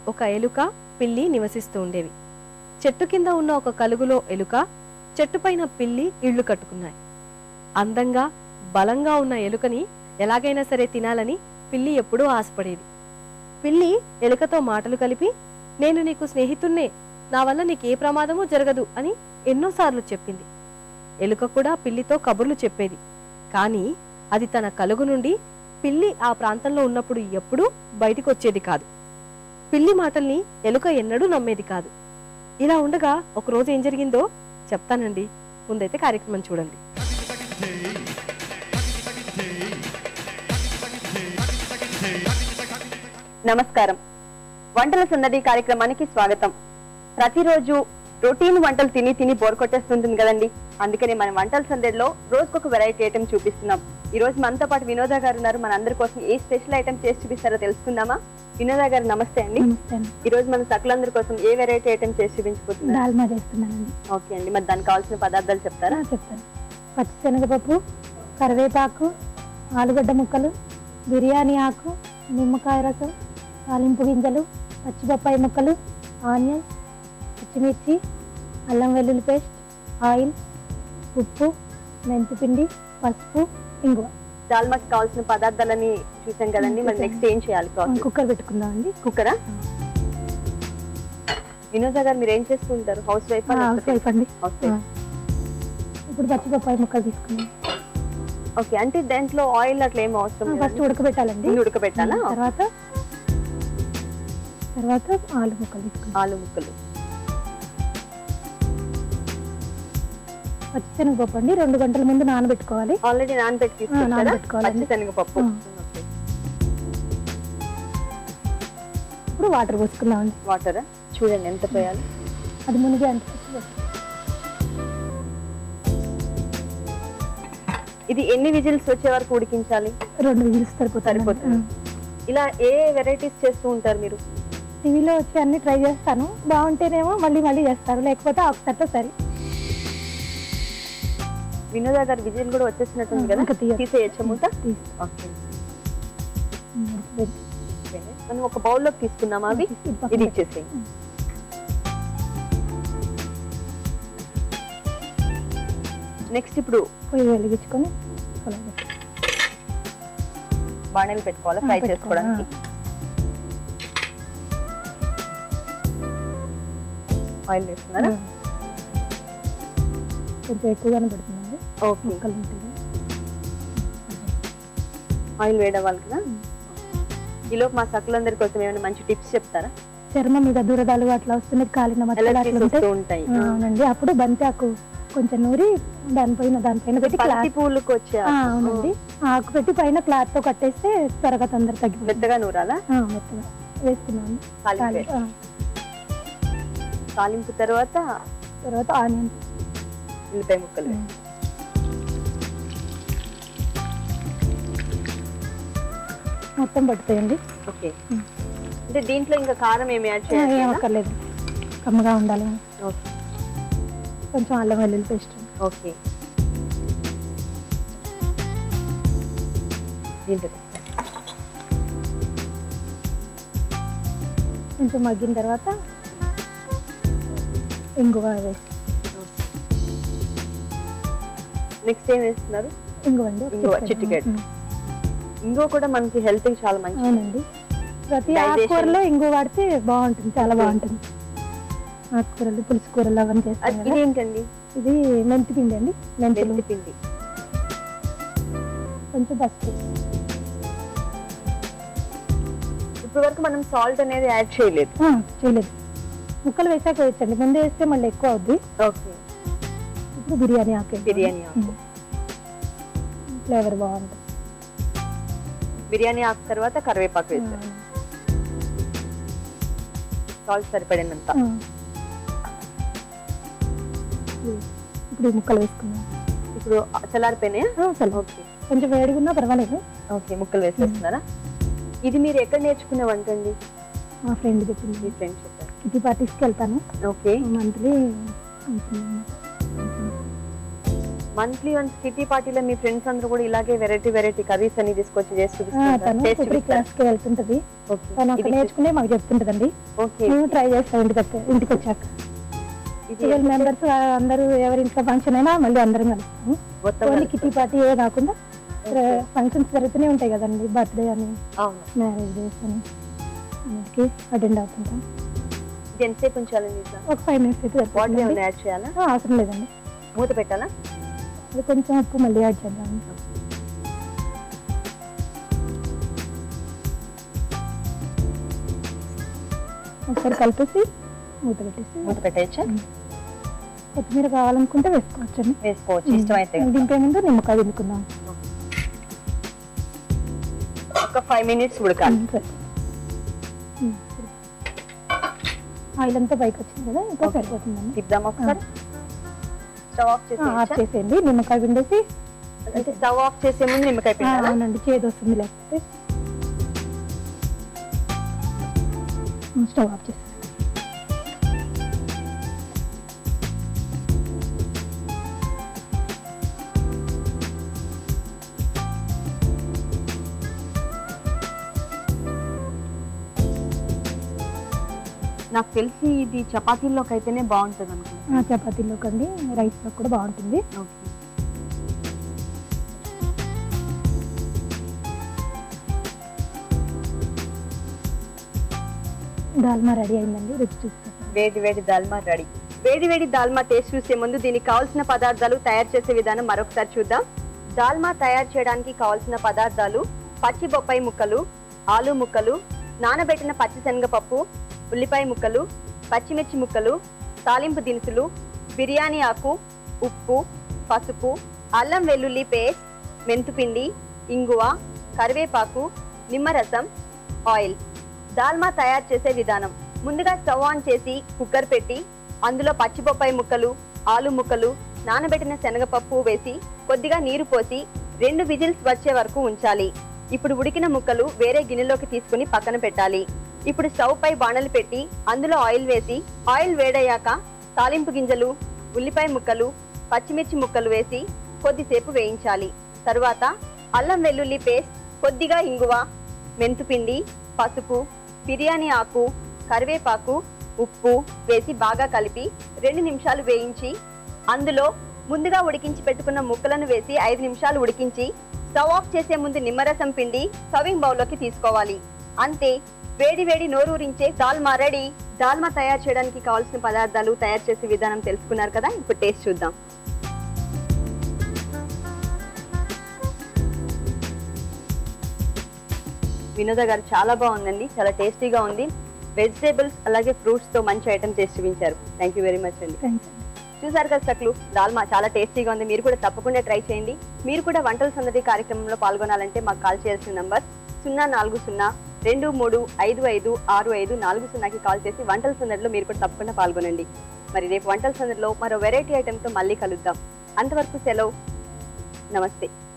ఒక ఎలుక పిల్లి నివసిస్తూ ఉండేవి చెట్టు కింద ఉన్న ఒక కలుగులో ఎలుక చెట్టుపైన పిల్లి ఇళ్లు కట్టుకున్నాయి అందంగా బలంగా ఉన్న ఎలుకని ఎలాగైనా సరే తినాలని పిల్లి ఎప్పుడూ ఆశపడేది పిల్లి ఎలుకతో మాటలు కలిపి నేను నీకు స్నేహితున్నే నా వల్ల నీకే ప్రమాదమూ జరగదు అని ఎన్నోసార్లు చెప్పింది ఎలుక కూడా పిల్లితో కబుర్లు చెప్పేది కానీ అది తన కలుగు నుండి పిల్లి ఆ ప్రాంతంలో ఉన్నప్పుడు ఎప్పుడూ బయటికి వచ్చేది కాదు పిల్లి మాటల్ని ఎలుక ఎన్నడూ నమ్మేది కాదు ఇలా ఉండగా ఒక రోజు ఏం జరిగిందో చెప్తానండి ముందైతే కార్యక్రమం చూడండి నమస్కారం వంటల సందడి కార్యక్రమానికి స్వాగతం ప్రతిరోజు రొటీన్ వంటలు తిని తిని బోర్ కొట్టేస్తుంటుంది కదండి అందుకని మన వంటల సందడిలో రోజుకొక వెరైటీ ఐటమ్ చూపిస్తున్నాం ఈ రోజు మనతో పాటు వినోద గారు ఉన్నారు మన అందరి కోసం ఏ స్పెషల్ ఐటమ్ చేసి చూపిస్తారో తెలుసుకుందామా వినోద గారు నమస్తే అండి నమస్తే అండి ఈ రోజు మన సకులందరి కోసం ఏ వెరైటీ ఐటమ్ చేసి చూపించబోతున్నారు దాల్మా చేస్తున్నానండి ఓకే అండి మరి దానికి కావాల్సిన పదార్థాలు చెప్తారా ఆ, చెప్తాను పచ్చిశనగపప్పు కరివేపాకు ఆలుగడ్డ ముక్కలు బిర్యానీ ఆకు నిమ్మకాయ రసం తాలింపు గింజలు పచ్చిబొప్పాయి ముక్కలు ఆనియన్ పచ్చిమిర్చి అల్లం వెల్లుల్లి పేస్ట్ ఆయిల్ ఉప్పు మెంతిపిండి పసుపు ఇంగువ దాల్మాకి కావాల్సిన పదార్థాలని చూసాం కదండి మరి నెక్స్ట్ ఏం చేయాలి ప్రాసెస్ కుక్కర్ పెట్టుకుందామండి కుక్కరా వినోద గారు మీరు ఏం చేస్తూ ఉంటారు హౌస్ వైఫ్ హౌస్ వైఫ్ అండి హౌస్ ఆ. వైఫ్ ఇప్పుడు పచ్చిబొప్పాయి ముక్కలు తీసుకున్నాం ఓకే అంటే దాంట్లో ఆయిల్ అట్లా ఏం అవసరం ఫస్ట్ ఉడకబెట్టాలండి ముందు ఉడకబెట్టాలా తర్వాత తర్వాత ఆలు ముక్కలు తీసుకున్నాం ఆలు ముక్కలు పచ్చిశనగపప్పు అండి రెండు గంటల ముందు నానబెట్టుకోవాలి ఆల్రెడీ నానబెట్టి తీసుకొచ్చారా నానబెట్టుకోవాలండి. పచ్చి శనగపప్పు ఆ. ఓకే. ఇప్పుడు వాటర్ పోసుకుందామండి వాటర్ చూడండి ఎంత పోయాలి అది మునిగి అంత ఇది ఎన్ని విజిల్స్ వచ్చే వరకు ఉడికించాలి రెండు విజిల్స్ సరిపోతాయి సరిపోతుంది. ఇలా ఏ వెరైటీస్ చేస్తూ ఉంటారు మీరు టీవీలో వచ్చి అన్ని ట్రై చేస్తాను బాగుంటేనేమో మళ్ళీ మళ్ళీ చేస్తాను లేకపోతే ఒకసారితో సరి వినోద గారు విజిల్ కూడా వచ్చేసినట్టుంది కదా ఇంకా తీయొచ్చు. తీసేయచ్చా మూత తీసి ఓకే పెట్టి ఓకే. మనం ఒక బౌల్ లోకి తీసుకుందామా అవి తీసి ఇది పక్కన ఇది పెట్టి. ఇచ్చేసేయి నెక్స్ట్ ఇప్పుడు పొయ్యి వెలిగించుకొని పొలం పెట్టి. బాణలు పెట్టుకోవాలా ఆ, ఫ్రై పెట్టుకోవాలి. చేసుకోవడానికి ఆయిల్ వేస్తున్నారా కొంచెం ఎక్కువగానే పెడుతుందండి ఓకే ముక్కలు ఉంటుంది ఆయిల్ వేడవ్వాలి కదా ఈలోపు మా సకులందరి కోసం ఏమైనా మంచి టిప్స్ చెప్తారా చర్మం మీద దురదలు అట్లా వస్తున్నది కాలిన మచ్చలు ఎలర్జీస్ అట్లా వస్తూ ఉంటాయి ఉంటాయి ఆ, అవునండి అప్పుడు బంతాకు కొంచెం నూరి దానిపైన దానిపైన పెట్టి బంతి క్లాత్ పూలకు వచ్చే ఆ, అవునండి ఆకు పెట్టి పైన క్లాత్ తో కట్టేస్తే త్వరగా తొందర తగ్గిపోతుంది మెత్తగా నూరాలా ఆ, మెత్తగా వేసుకున్నాను తాలింపు తాలి- వేసి. ఆ, తాలింపు తర్వాత తర్వాత ఆనియన్ ఉల్లిపాయ ముక్కలు వేసి. మొత్తం పడుతాయండి ఓకే ఉమ్. అంటే దీంట్లో ఇంకా కారం ఏమి యాడ్ ఆ, చేయాలి ఏం అక్కర్లేదు కమ్మగా ఉండాలి ఓకే కొంచెం అల్లం వెల్లుల్లి పేస్ట్ ఓకే దీంట్లో కొంచెం మగ్గిన తర్వాత ఇంగువ వేసి నెక్స్ట్ ఏం వేస్తున్నారు ఇంగువ అండి ఒక ఇంగువ, చిటికెడు. చిటికెడు. ఉమ్, ఇంకో కూడా మనకి హెల్త్ కి చాలా మంచిది అవునండి ప్రతి Digestion. ఆకుకూరలో ఇంగువ వాడితే బాగుంటుంది చాలా బాగుంటుంది ఆకుకూరలు పులుసు కూరలు అవన్నీ చేస్తాం అది- కదా ఇదేంటండి ఇది మెంతి పిండి అండి మెంతులు మెంతి పిండి కొంచెం పసుపు ఇప్పటి వరకు మనం సాల్ట్ అనేది యాడ్ చేయలేదు ఆ, చేయలేదు ముక్కలు వేసాక వేయచ్చండి ముందే వేస్తే మళ్ళీ ఎక్కువ అవుద్ది ఓకే ఇప్పుడు బిర్యానీ ఆకు బిర్యానీ ఆకు. ఫ్లేవర్ బాగుంటుంది బిర్యానీ ఆకు తర్వాత కరివేపాకు వేసారు సాల్ట్ సరిపడినంత ఆ. ఇప్పుడు ఈ ముక్కలు వేసుకున్నాం ఇప్పుడు చల్లారిపోయినాయా ఆ, చాలు. ఓకే కొంచెం వేడిగున్నా పర్వాలేదు ఓకే ముక్కలు వేసేస్తున్నారా ఇది మీరు ఎక్కడ నేర్చుకున్న వంట అండి మా ఫ్రెండ్ చెప్పింది మీ ఫ్రెండ్స్ చెప్పారు కిటీ పార్టీస్కి వెళ్తాను okay monthly monthly once kitty పార్టీలో మీ ఫ్రెండ్స్ అందరూ కూడా ఇలాగే వెరైటీ వెరైటీ కర్రీస్ అన్ని తీసుకొచ్చి చేసి ఆ, తను చూపిస్తారు కుకింగ్ క్లాస్ కి వెళ్తుంటది తను అక్కడ నేర్చుకునే మాకు చెప్తుంటదండి ఓకే మేము ట్రై చేస్తాం ఇంటికి వచ్చా ఇంటికి వచ్చాక ఇది ట్వెల్వ్ మెంబర్స్ అందరూ ఎవరి ఇంట్లో ఫంక్షన్ అయినా మళ్ళీ అందరం కలుస్తాము మొత్తం ఓన్లీ కలిపి. కిటీ పార్టీ ఏ కాకుండా ఫంక్షన్స్ జరుగుతూనే ఉంటాయి కదండి బర్త్డే అని అవును మ్యారేజ్ డేస్ అని అన్నిటికీ అటెండ్ అవుతుంటాం ఇది ఎంతసేపు ఉంచాలండి ఇట్లా ఒక ఫైవ్ మినిట్స్ అయితే వాటర్ సరిపోతుందండి. ఏమైనా యాడ్ చేయాలా ఆ, అవసరం లేదండి మూత పెట్టాలా అది కొంచెం ఉప్పు మళ్ళీ యాడ్ చేద్దాం ఒకసారి కలిపేసి మూత పెట్టేసి మూత పెట్టేయచ్చా కొత్తిమీర కావాలనుకుంటే వేసుకోవచ్చండి వేసుకోవచ్చు ఇష్టమైతే కనుక. దింపే ముందు నిమ్మకాయ దింపుకుందాం ఒక ఫైవ్ మినిట్స్ ఉడకాలి ఉమ్, సరే. ఉమ్, సరే. ఆయిల్ అంతా పైకి వచ్చింది కదా ఇంకా ఓకే. సరిపోతుందండి తిప్పుదాం ఒకసారి స్టవ్ ఆఫ్ ఆ, ఆఫ్ చేసి చేసేయండి నిమ్మకాయ పిండేసి స్టవ్ ఆఫ్ చేసే ముందు నిమ్మకాయ ఆ, పిండాలా అవునండి చేదు వస్తుంది లేకపోతే ఉమ్, స్టవ్ ఆఫ్ చేసి నాకు తెలిసి ఇది చపాతీల్లోకి అయితేనే బాగుంటుంది అనుకుంటా ఆ, చపాతీలోకి అండి రైస్లో కూడా బాగుంటుంది ఓకే దాల్మా రెడీ అయిందండి రుచి చూసి వేడి వేడి దాల్మా రెడీ వేడి వేడి దాల్మా టేస్ట్ చూసే ముందు దీనికి కావాల్సిన పదార్థాలు తయారు చేసే విధానం మరొకసారి చూద్దాం దాల్మా తయారు చేయడానికి కావాల్సిన పదార్థాలు పచ్చి బొప్పాయి ముక్కలు ఆలు ముక్కలు నానబెట్టిన పచ్చి శనగపప్పు ఉల్లిపాయ ముక్కలు పచ్చిమిర్చి ముక్కలు తాలింపు దినుసులు బిర్యానీ ఆకు ఉప్పు పసుపు అల్లం వెల్లుల్లి పేస్ట్ మెంతుపిండి ఇంగువ కరివేపాకు నిమ్మరసం ఆయిల్ దాల్మా తయారు చేసే విధానం ముందుగా స్టవ్ ఆన్ చేసి కుక్కర్ పెట్టి అందులో పచ్చి బొప్పాయి ముక్కలు ఆలు ముక్కలు నానబెట్టిన శనగపప్పు వేసి కొద్దిగా నీరు పోసి రెండు విజిల్స్ వచ్చే వరకు ఉంచాలి ఇప్పుడు ఉడికిన ముక్కలు వేరే గిన్నెలోకి తీసుకుని పక్కన పెట్టాలి ఇప్పుడు స్టవ్ పై బాణలు పెట్టి అందులో ఆయిల్ వేసి ఆయిల్ వేడయ్యాక తాలింపు గింజలు ఉల్లిపాయ ముక్కలు పచ్చిమిర్చి ముక్కలు వేసి కొద్దిసేపు వేయించాలి తరువాత అల్లం వెల్లుల్లి పేస్ట్ కొద్దిగా ఇంగువ మెంతుపిండి పసుపు బిర్యానీ ఆకు కరివేపాకు ఉప్పు వేసి బాగా కలిపి రెండు నిమిషాలు వేయించి అందులో ముందుగా ఉడికించి పెట్టుకున్న ముక్కలను వేసి ఐదు నిమిషాలు ఉడికించి స్టవ్ ఆఫ్ చేసే ముందు నిమ్మరసం పిండి సర్వింగ్ బౌల్లోకి తీసుకోవాలి అంతే వేడి వేడి నోరూరించే దాల్మా రెడీ దాల్మా తయారు చేయడానికి కావాల్సిన పదార్థాలు తయారు చేసే విధానం తెలుసుకున్నారు కదా ఇప్పుడు టేస్ట్ చూద్దాం వినోద గారు చాలా బాగుందండి చాలా టేస్టీగా ఉంది వెజిటేబుల్స్ అలాగే ఫ్రూట్స్ తో మంచి ఐటమ్ చేసి చూపించారు థ్యాంక్ యూ వెరీ మచ్ అండి థ్యాంక్స్ అండి చూసారు కదా సక్లు దాల్మా చాలా టేస్టీగా ఉంది మీరు కూడా తప్పకుండా ట్రై చేయండి మీరు కూడా వంటల సందడి కార్యక్రమంలో పాల్గొనాలంటే మాకు కాల్ చేయాల్సిన నంబర్ సున్నా నాలుగు సున్నా రెండు మూడు ఐదు ఐదు ఆరు ఐదు నాలుగు సున్నాకి కాల్ చేసి వంటల సందడిలో మీరు కూడా తప్పకుండా పాల్గొనండి మరి రేపు వంటల సందడిలో మరో వెరైటీ ఐటెంతో మళ్ళీ కలుద్దాం అంతవరకు సెలవు నమస్తే